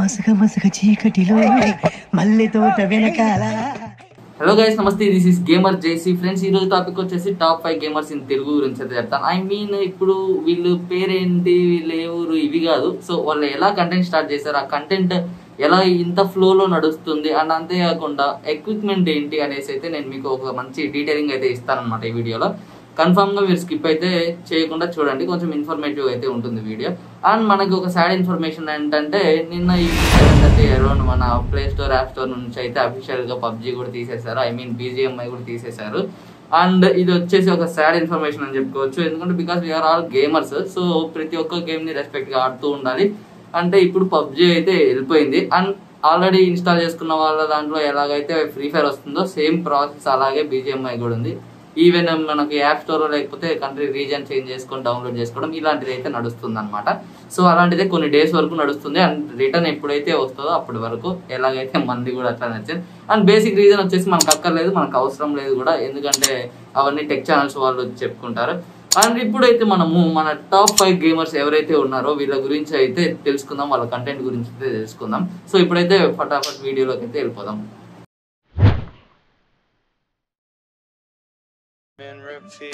మసగ మసగ చీకటిలో మల్లె తోట వెనకాల హలో గైస్ నమస్తే this is gamer JC friends ఈ రోజు టాపిక్ వచ్చేసి top five gamers in Telugu గురించి అయితే చెప్తాను ఐ మీన్ ఇప్పుడు వీళ్ళు పేరేంటి వీళ్ళు ఏ ఊరు ఇవి కాదు సో వాళ్ళు ఎలా కంటెంట్ స్టార్ట్ చేశారు ఆ కంటెంట్ ఎలా ఇంత ఫ్లోలో నడుస్తుంది అండ్ అంతేకాకుండా ఎక్విప్మెంట్ ఏంటి అనేసి అయితే నేను మీకు ఒక మంచి డీటెయిలింగ్ అయితే ఇస్తానన్నమాట ఈ వీడియోలో కన్ఫామ్ గా మీరు స్కిప్ అయితే చేయకుండా చూడండి కొంచెం ఇన్ఫర్మేటివ్ అయితే ఉంటుంది వీడియో అండ్ మనకి ఒక సాడ్ ఇన్ఫర్మేషన్ ఏంటంటే నిన్న ఈ సెవెన్ థర్టీ అరౌండ్ మన ప్లే స్టోర్ యాప్ స్టోర్ నుంచి అయితే అఫీషియల్ గా పబ్జీ కూడా తీసేశారు ఐ మీన్ బీజిఎంఐ కూడా తీసేశారు అండ్ ఇది వచ్చేసి ఒక సాడ్ ఇన్ఫర్మేషన్ అని చెప్పుకోవచ్చు ఎందుకంటే because we are all gamers so ప్రతి ఒక్క గేమ్ ని రెస్పెక్ట్ గా ఆడుతూ ఉండాలి అంటే ఇప్పుడు పబ్జీ అయితే వెళ్ళిపోయింది అండ్ ఆల్రెడీ ఇన్స్టాల్ చేసుకున్న వాళ్ళ దాంట్లో ఎలాగైతే ఫ్రీ ఫైర్ వస్తుందో సేమ్ ప్రాసెస్ అలాగే బీజిఎంఐ కూడా ఉంది ఈవెన్ మనకి యాప్ స్టోర్ లేకపోతే కంట్రీ రీజన్ చేంజ్ చేసుకొని డౌన్లోడ్ చేసుకోవడం ఇలాంటిది అయితే నడుస్తుంది అనమాట సో అలాంటిదే కొన్ని డేస్ వరకు నడుస్తుంది అండ్ రిటర్న్ ఎప్పుడైతే వస్తుందో అప్పటి వరకు ఎలాగైతే మంది కూడా అట్లా నచ్చింది అండ్ బేసిక్ రీజన్ వచ్చేసి మనకు అక్కర్లేదు మనకు అవసరం లేదు కూడా ఎందుకంటే అవన్నీ టెక్ ఛానల్స్ వాళ్ళు చెప్పుకుంటారు అండ్ ఇప్పుడైతే మనము మన టాప్ ఫైవ్ గేమర్స్ ఎవరైతే ఉన్నారో వీళ్ళ గురించి అయితే తెలుసుకుందాం వాళ్ళ కంటెంట్ గురించి అయితే తెలుసుకుందాం సో ఇప్పుడైతే ఫటాఫట్ వీడియోలోకి అయితే వెళ్ళిపోదాం Man repeat.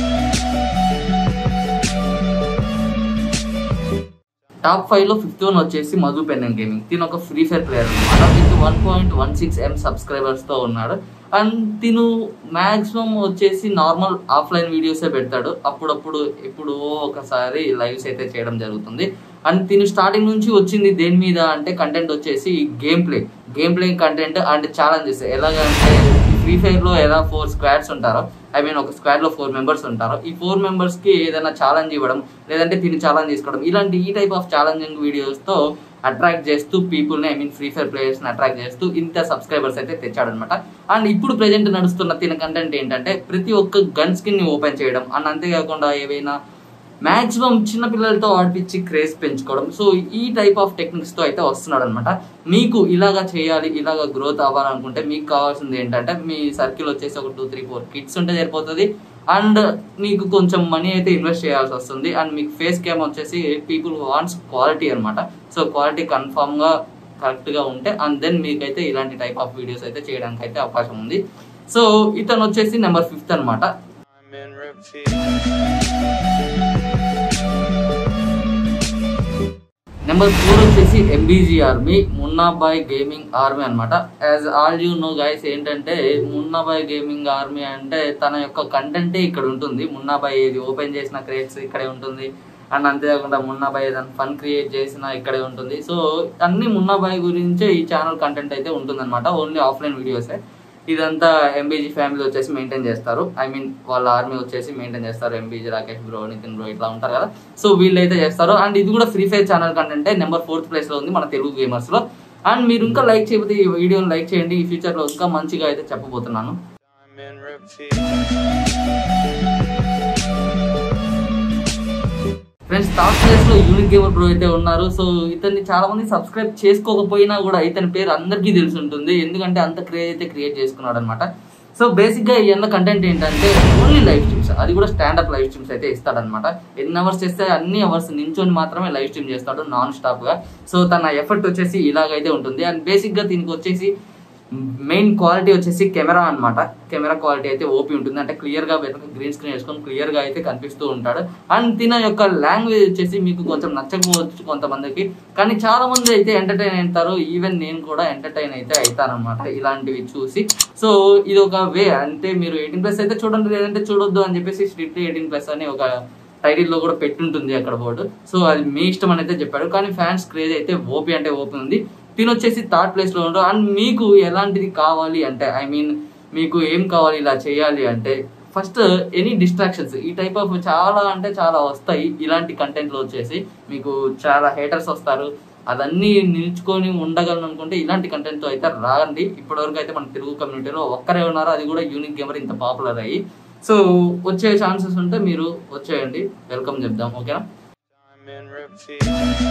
టాప్ ఫైవ్ లో ఫిఫ్త్ వన్ వచ్చేసి మధు పెన్నెన్ గేమింగ్ తిను ఒక ఫ్రీ ఫైర్ ప్లేయర్ అనమాట with one point one six M subscribers తో ఉన్నాడు అండ్ తిను మాక్సిమం వచ్చేసి నార్మల్ ఆఫ్లైన్ వీడియోసే పెడతాడు అప్పుడప్పుడు ఎప్పుడో ఒకసారి లైవ్స్ అయితే చేయడం జరుగుతుంది అండ్ తిను స్టార్టింగ్ నుంచి వచ్చింది దేని మీద అంటే కంటెంట్ వచ్చేసి game play game play content and challenges ఎలాగంటే ఫ్రీ ఫైర్ లో ఎలా ఫోర్ స్క్వాడ్స్ ఉంటారో ఐ మీన్ ఒక స్క్వాడ్ లో ఫోర్ మెంబర్స్ ఉంటారో ఈ ఫోర్ మెంబర్స్ కి ఏదైనా ఛాలెంజ్ ఇవ్వడం లేదంటే తిని ఛాలెంజ్ తీసుకోవడం ఇలాంటి ఈ టైప్ ఆఫ్ ఛాలెంజింగ్ వీడియోస్ తో అట్రాక్ట్ చేస్తూ పీపుల్ ని I mean free fire players ని అట్రాక్ట్ చేస్తూ ఇంత సబ్స్క్రైబర్స్ అయితే తెచ్చాడనమాట అండ్ ఇప్పుడు ప్రెజెంట్ నడుస్తున్న తిన కంటెంట్ ఏంటంటే ప్రతి ఒక్క గన్ స్కిన్ ని ఓపెన్ చేయడం అండ్ అంతేకాకుండా ఏవైనా మాక్సిమం చిన్న పిల్లలతో ఆడిపించి క్రేజ్ పెంచుకోవడం సో ఈ టైప్ ఆఫ్ టెక్నిక్స్ తో అయితే వస్తున్నాడు అనమాట మీకు ఇలాగా చేయాలి ఇలాగా గ్రోత్ అవ్వాలనుకుంటే మీకు కావాల్సింది ఏంటంటే మీ సర్కిల్ వచ్చేసి ఒక టూ త్రీ ఫోర్ కిడ్స్ ఉంటే సరిపోతుంది అండ్ మీకు కొంచెం మనీ అయితే ఇన్వెస్ట్ చేయాల్సి వస్తుంది అండ్ మీకు ఫేస్ క్యామ్ వచ్చేసి పీపుల్ వాంట్స్ క్వాలిటీ అనమాట సో క్వాలిటీ కన్ఫామ్ గా కరెక్ట్ గా ఉంటే అండ్ దెన్ మీకైతే ఇలాంటి టైప్ ఆఫ్ వీడియోస్ అయితే చేయడానికి అయితే అవకాశం ఉంది సో ఇతను వచ్చేసి నెంబర్ ఫిఫ్త్ అనమాట Man repeat. నెంబర్ ఫోర్ వచ్చేసి MBG army Munnabhai gaming army అనమాట as all you know guys ఏంటంటే మున్నాబాయ్ గేమింగ్ ఆర్మీ అంటే తన యొక్క కంటెంటే ఇక్కడ ఉంటుంది మున్నాబాయ్ ఏది ఓపెన్ చేసిన క్రియేట్స్ ఇక్కడే ఉంటుంది అండ్ అంతేకాకుండా మున్నాబాయ్ ఏదైనా ఫన్ క్రియేట్ చేసినా ఇక్కడే ఉంటుంది సో అన్ని మున్నాబాయ్ గురించే ఈ ఛానల్ కంటెంట్ అయితే ఉంటుంది అనమాట ఓన్లీ ఆఫ్లైన్ వీడియోసే ఇదంతా ఎంబీజీ ఫ్యామిలీ వచ్చేసి మెయింటైన్ చేస్తారు ఐ మీన్ వాళ్ళ ఆర్మీ వచ్చేసి మెయింటైన్ చేస్తారు MBG Rakesh bro Nitin bro ఇట్లా ఉంటారు కదా సో వీళ్ళు అయితే చేస్తారు అండ్ ఇది కూడా ఫ్రీ ఫైర్ ఛానల్ కంటెంటే నెంబర్ ఫోర్త్ ప్లేస్ లో ఉంది మన తెలుగు గేమర్స్ లో అండ్ మీరు ఇంకా లైక్ చేయకపోతే ఈ వీడియోని లైక్ చేయండి ఈ ఫ్యూచర్ లో ఇంకా మంచిగా అయితే చెప్పబోతున్నాను Man repeat. Friends top place లో యూనిక్ గేమర్ బ్రో అయితే ఉన్నారు సో ఇతన్ని చాలా మంది సబ్స్క్రైబ్ చేసుకోకపోయినా కూడా ఇతని పేరు అందరికీ తెలిసి ఉంటుంది ఎందుకంటే అంత క్రేజ్ అయితే క్రియేట్ చేసుకున్నాడు అనమాట సో బేసిక్ గా ఈ కంటెంట్ ఏంటంటే ఓన్లీ లైవ్ స్ట్రీమ్స్ అది కూడా స్టాండప్ లైవ్ స్ట్రీమ్స్ అయితే ఇస్తాడనమాట ఎన్ని అవర్స్ చేస్తే అన్ని అవర్స్ నించొని మాత్రమే లైవ్ స్ట్రీమ్ చేస్తాడు నాన్ స్టాప్ గా సో తన ఎఫర్ట్ వచ్చేసి ఇలాగైతే ఉంటుంది అండ్ బేసిక్ గా దీనికి వచ్చేసి మెయిన్ క్వాలిటీ వచ్చేసి కెమెరా అన్నమాట కెమెరా క్వాలిటీ అయితే ఓపీ ఉంటుంది అంటే క్లియర్ గా వెనక గ్రీన్ స్క్రీన్ వేసుకొని క్లియర్ గా అయితే కనిపిస్తూ ఉంటాడు అండ్ తిన యొక్క లాంగ్వేజ్ వచ్చేసి మీకు కొంచెం నచ్చకపోవచ్చు కొంతమందికి కానీ చాలా మంది అయితే ఎంటర్టైన్ అవుతారు ఈవెన్ నేను కూడా ఎంటర్టైన్ అయితే అవుతానన్నమాట ఇలాంటివి చూసి సో ఇది ఒక వే అంటే మీరు ఎయిటీన్ ప్లస్ అయితే చూడండి లేదంటే చూడొద్దు అని చెప్పేసి స్ట్రిక్ట్ ఎయిటీన్ ప్లస్ అని ఒక టైటిల్ లో కూడా పెట్టుంటుంది అక్కడ బోర్డు సో అది మీ ఇష్టం అని అయితే చెప్పాడు కానీ ఫ్యాన్స్ క్రేజ్ అయితే ఓపీ అంటే ఓపీ ఉంది తిని వచ్చేసి థర్డ్ ప్లేస్ లో ఉండవు అండ్ మీకు ఎలాంటిది కావాలి అంటే ఐ మీన్ మీకు ఏం కావాలి ఇలా చేయాలి అంటే ఫస్ట్ ఎనీ డిస్ట్రాక్షన్స్ ఈ టైప్ ఆఫ్ చాలా అంటే చాలా వస్తాయి ఇలాంటి కంటెంట్ లో వచ్చేసి మీకు చాలా హేటర్స్ వస్తారు అదన్నీ నిల్చుకొని ఉండగలను అనుకుంటే ఇలాంటి కంటెంట్ తో అయితే రాండి ఇప్పటివరకు అయితే మన తెలుగు కమ్యూనిటీలో ఒక్కరే ఉన్నారు అది కూడా యూనిక్ గేమర్ ఇంత పాపులర్ అయ్యి సో వచ్చే ఛాన్సెస్ ఉంటే మీరు వచ్చేయండి వెల్కమ్ చెప్దాం ఓకేనా Man repeat.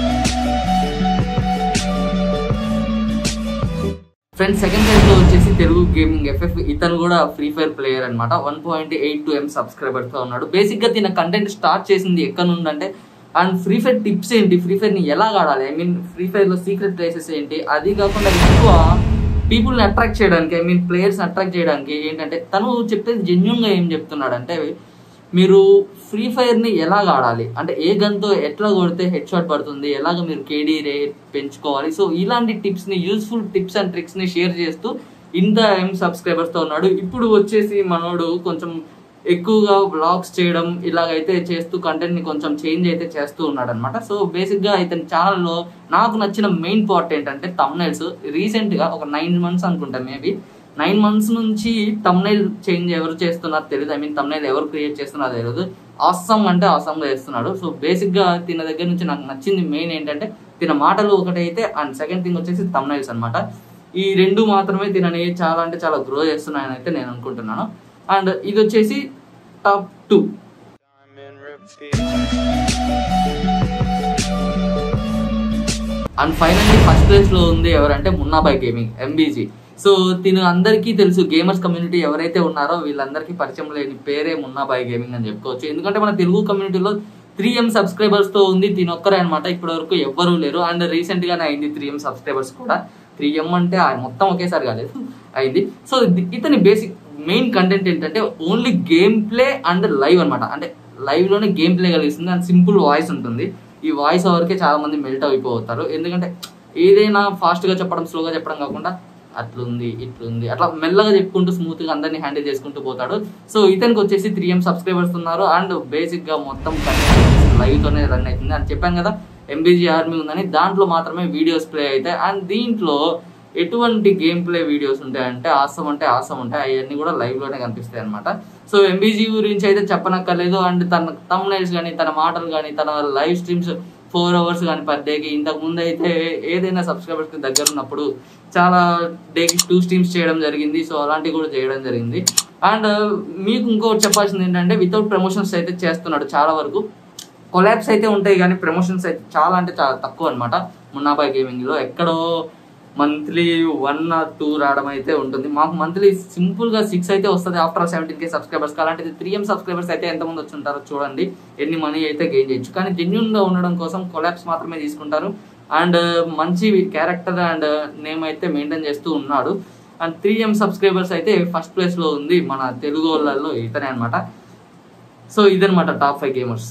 Friends second place లో వచ్చేసి తెలుగు గేమింగ్ ఎఫ్ఎఫ్ ఇతను కూడా ఫ్రీ ఫైర్ ప్లేయర్ అనమాట one point eight two M subscribers తో ఉన్నాడు బేసిక్ గా తిన కంటెంట్ స్టార్ట్ చేసింది ఎక్కడ నుండి అంటే అండ్ ఫ్రీ ఫైర్ టిప్స్ ఏంటి ఫ్రీ ఫైర్ని ఎలా ఆడాలి ఐ మీన్ ఫ్రీ ఫైర్లో సీక్రెట్ ప్లేసెస్ ఏంటి అది కాకుండా ఎక్కువ పీపుల్ని అట్రాక్ట్ చేయడానికి ఐ మీన్ ప్లేయర్స్ని అట్రాక్ట్ చేయడానికి ఏంటంటే తను చెప్పేది జెన్యున్గా ఏం చెప్తున్నాడంటే మీరు ఫ్రీ ఫైర్ని ఎలాగ ఆడాలి అంటే ఏ గన్తో ఎట్లా కొడితే హెడ్ షాట్ పడుతుంది ఎలాగ మీరు కేడీ రేట్ పెంచుకోవాలి సో ఇలాంటి టిప్స్ని యూస్ఫుల్ టిప్స్ అండ్ ట్రిక్స్ని షేర్ చేస్తూ ఇంత ఎం సబ్స్క్రైబర్స్తో ఉన్నాడు ఇప్పుడు వచ్చేసి మనోడు కొంచెం ఎక్కువగా బ్లాగ్స్ చేయడం ఇలాగైతే చేస్తూ కంటెంట్ని కొంచెం చేంజ్ అయితే చేస్తూ ఉన్నాడు అనమాట సో బేసిక్గా ఇతని ఛానల్లో నాకు నచ్చిన మెయిన్ పార్ట్ ఏంటంటే తమ్నైల్స్ రీసెంట్గా ఒక నైన్ మంత్స్ అనుకుంటా మేబీ నైన్ మంత్స్ నుంచి తమ్నైల్ చేంజ్ ఎవరు చేస్తున్నారో తెలియదు ఐ మీన్ తమ్నైల్ ఎవరు క్రియేట్ చేస్తున్నారో తెలియదు ఆసమ్ అంటే ఆసమ్గా చేస్తున్నాడు సో బేసిక్గా తిన దగ్గర నుంచి నాకు నచ్చింది మెయిన్ ఏంటంటే తిన మాటలు ఒకటైతే అండ్ సెకండ్ థింగ్ వచ్చేసి తమ్నైల్స్ అనమాట ఈ రెండు మాత్రమే తినని చాలా అంటే చాలా గ్రో చేస్తున్నాయని అయితే నేను అనుకుంటున్నాను అండ్ ఇది వచ్చేసి top two Diamond repeat. And finally first place లో ఉంది ఎవరంటే మున్నాబాయ్ గేమింగ్ ఎంబీజీ సో తిను అందరికీ తెలుసు గేమర్స్ కమ్యూనిటీ ఎవరైతే ఉన్నారో వీళ్ళందరికీ పరిచయం లేని పేరే మున్నాబాయ్ గేమింగ్ అని చెప్పుకోవచ్చు ఎందుకంటే మన తెలుగు కమ్యూనిటీలో త్రీ ఎం సబ్స్క్రైబర్స్ తో ఉంది తిని ఒక్కరే అనమాట ఇప్పటి వరకు ఎవ్వరూ లేరు అండ్ రీసెంట్ గానే అయింది త్రీ ఎం సబ్స్క్రైబర్స్ కూడా త్రీ ఎం అంటే ఆ మొత్తం ఒకేసారి కాలేదు అయింది సో ఇది- ఇతని బేసిక్ మెయిన్ కంటెంట్ ఏంటంటే only game play and live అనమాట అంటే లైవ్ లోనే గేమ్ ప్లే కలిగిస్తుంది అండ్ సింపుల్ వాయిస్ ఉంటుంది ఈ వాయిస్ ఓవర్కే చాలా మంది మెల్ట్ అయిపోతారు ఎందుకంటే ఏదైనా ఫాస్ట్ గా చెప్పడం స్లోగా చెప్పడం కాకుండా అట్లుంది ఇట్లుంది అట్లా మెల్లగా చెప్పుకుంటూ స్మూత్ గా అందరినీ హ్యాండిల్ చేసుకుంటూ పోతాడు సో ఇతనికి వచ్చేసి త్రీ ఎం సబ్స్క్రైబర్స్ ఉన్నారు అండ్ బేసిక్ గా మొత్తం లైవ్ తోనే రన్ అవుతుంది అని చెప్పాను కదా ఎంబీజీ ఆర్మీ ఉందని దాంట్లో మాత్రమే వీడియోస్ ప్లే అవుతాయి అండ్ దీంట్లో ఎటువంటి గేమ్ ప్లే వీడియోస్ ఉంటాయంటే ఆసం అంటే ఆసం ఉంటాయి అవన్నీ కూడా లైవ్ లోనే కనిపిస్తాయి అనమాట సో ఎంబీజీ గురించి అయితే చెప్పనక్కర్లేదు అండ్ తన తమ్నైల్స్ కానీ తన మాటలు కానీ తన లైవ్ స్ట్రీమ్స్ ఫోర్ అవర్స్ కానీ పర్ డేకి ఇంతకు ముందు అయితే ఏదైనా సబ్స్క్రైబర్స్ కి దగ్గర ఉన్నప్పుడు చాలా డేకి టూ స్ట్రీమ్స్ చేయడం జరిగింది సో అలాంటివి కూడా చేయడం జరిగింది అండ్ మీకు ఇంకోటి చెప్పాల్సింది ఏంటంటే వితౌట్ ప్రమోషన్స్ అయితే చేస్తున్నాడు చాలా వరకు కొలాబ్స్ అయితే ఉంటాయి కానీ ప్రమోషన్స్ అయితే చాలా అంటే చాలా తక్కువ అనమాట మున్నాబాయ్ గేమింగ్ లో ఎక్కడో మంత్లీ వన్ ఆర్ టూ రావడం అయితే ఉంటుంది మాకు మంత్లీ సింపుల్ గా సిక్స్ అయితే వస్తుంది ఆఫ్టర్ సెవెంటీన్ కే సబ్స్క్రైబర్స్ అలాంటిది త్రీ ఎం సబ్స్క్రైబర్స్ అయితే ఎంతమంది వచ్చి ఉంటారో చూడండి ఎన్ని మనీ అయితే గెయిన్ చేయొచ్చు కానీ జెన్యున్ గా ఉండడం కోసం కొలాబ్స్ మాత్రమే తీసుకుంటారు అండ్ మంచి క్యారెక్టర్ అండ్ నేమ్ అయితే మెయింటైన్ చేస్తూ ఉన్నాడు అండ్ త్రీ ఎం సబ్స్క్రైబర్స్ అయితే ఫస్ట్ ప్లేస్ లో ఉంది మన తెలుగు వాళ్ళలో ఇతనే అనమాట సో ఇదనమాట టాప్ ఫైవ్ గేమర్స్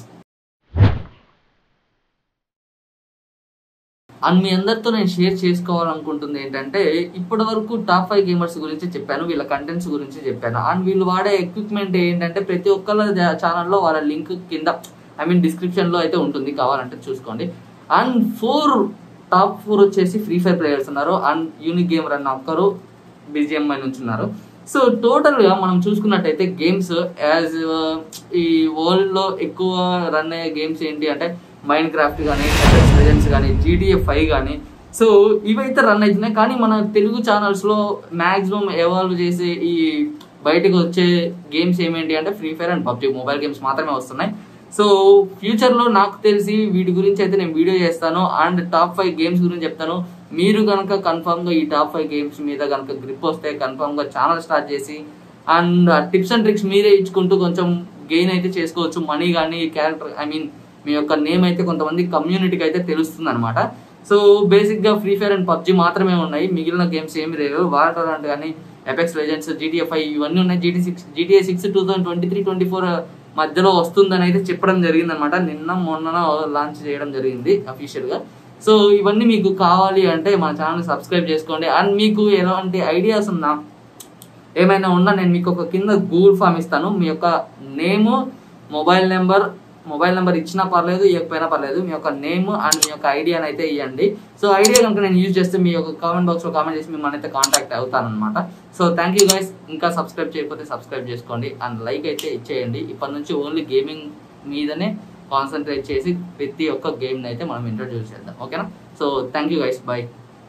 అండ్ మీ అందరితో నేను షేర్ చేసుకోవాలనుకుంటుంది ఏంటంటే ఇప్పటి వరకు టాప్ ఫైవ్ గేమర్స్ గురించి చెప్పాను వీళ్ళ కంటెంట్స్ గురించి చెప్పాను అండ్ వీళ్ళు వాడే ఎక్విప్మెంట్ ఏంటంటే ప్రతి ఒక్కళ్ళ ఛానల్లో వాళ్ళ లింక్ కింద ఐ మీన్ డిస్క్రిప్షన్ లో అయితే ఉంటుంది కావాలంటే చూసుకోండి అండ్ ఫోర్ టాప్ ఫోర్ వచ్చేసి ఫ్రీ ఫైర్ ప్లేయర్స్ ఉన్నారు అండ్ యూనిక్ గేమర్ అన్న ఒక్కరు బీజిఎంఐ నుంచి ఉన్నారు సో టోటల్ గా మనం చూసుకున్నట్టయితే గేమ్స్ యాజ్ ఈ వరల్డ్ లో ఎక్కువ రన్ అయ్యే గేమ్స్ ఏంటి అంటే మైండ్ క్రాఫ్ట్ కానీ లెజెండ్స్ కానీ జీటీఏ ఫైవ్ కానీ సో ఇవైతే రన్ అవుతున్నాయి కానీ మన తెలుగు ఛానల్స్ లో మాక్సిమం ఎవాల్వ్ చేసే ఈ బయటకు వచ్చే గేమ్స్ ఏమేంటి అంటే free fire and PUBG mobile games మాత్రమే వస్తున్నాయి సో ఫ్యూచర్ లో నాకు తెలిసి వీటి గురించి అయితే నేను వీడియో చేస్తాను అండ్ టాప్ ఫైవ్ గేమ్స్ గురించి చెప్తాను మీరు కనుక కన్ఫర్మ్ గా ఈ టాప్ ఫైవ్ గేమ్స్ మీద కనుక గ్రిప్ వస్తే కన్ఫర్మ్ గా ఛానల్ స్టార్ట్ చేసి అండ్ టిప్స్ అండ్ ట్రిక్స్ మీరే ఇచ్చుకుంటూ కొంచెం గెయిన్ అయితే చేసుకోవచ్చు మనీ కానీ క్యారెక్టర్ ఐ మీన్ మీ యొక్క నేమ్ అయితే కొంతమంది కమ్యూనిటీకి అయితే తెలుస్తుంది అనమాట సో బేసిక్ గా ఫ్రీ ఫైర్ అండ్ పబ్జి మాత్రమే ఉన్నాయి మిగిలిన గేమ్స్ ఏమి లేవు వాటర్ కానీ ఎపెక్స్ లెజెండ్స్ జీటీఏ ఫైవ్ ఇవన్నీ ఉన్నాయి GT six GTA six two thousand twenty three twenty four మధ్యలో వస్తుందని అయితే చెప్పడం జరిగింది అనమాట నిన్న మొన్న లాంచ్ చేయడం జరిగింది అఫీషియల్ గా సో ఇవన్నీ మీకు కావాలి అంటే మన ఛానల్ సబ్స్క్రైబ్ చేసుకోండి అండ్ మీకు ఎలాంటి ఐడియాస్ ఉన్నా ఏమైనా ఉన్నా నేను మీకు ఒక కింద గూగుల్ ఫామ్ ఇస్తాను మీ యొక్క name mobile number mobile number ఇచ్చినా పర్లేదు ఇవ్వకపోయినా పర్లేదు మీ యొక్క నేమ్ అండ్ మీ యొక్క ఐడియాని అయితే ఇవ్వండి సో ఐడియా కనుక నేను యూజ్ చేస్తే మీ యొక్క కామెంట్ బాక్స్లో కామెంట్ చేసి మిమ్మల్ని అయితే కాంటాక్ట్ అవుతాను అనమాట సో థ్యాంక్ యూ గైస్ ఇంకా సబ్స్క్రైబ్ చేయకపోతే సబ్స్క్రైబ్ చేసుకోండి అండ్ లైక్ అయితే ఇచ్చేయండి ఇప్పటి నుంచి ఓన్లీ గేమింగ్ మీదనే కాన్సన్ట్రేట్ చేసి ప్రతి ఒక్క గేమ్ని అయితే మనం ఇంట్రొడ్యూస్ చేద్దాం ఓకేనా so thank you guys bye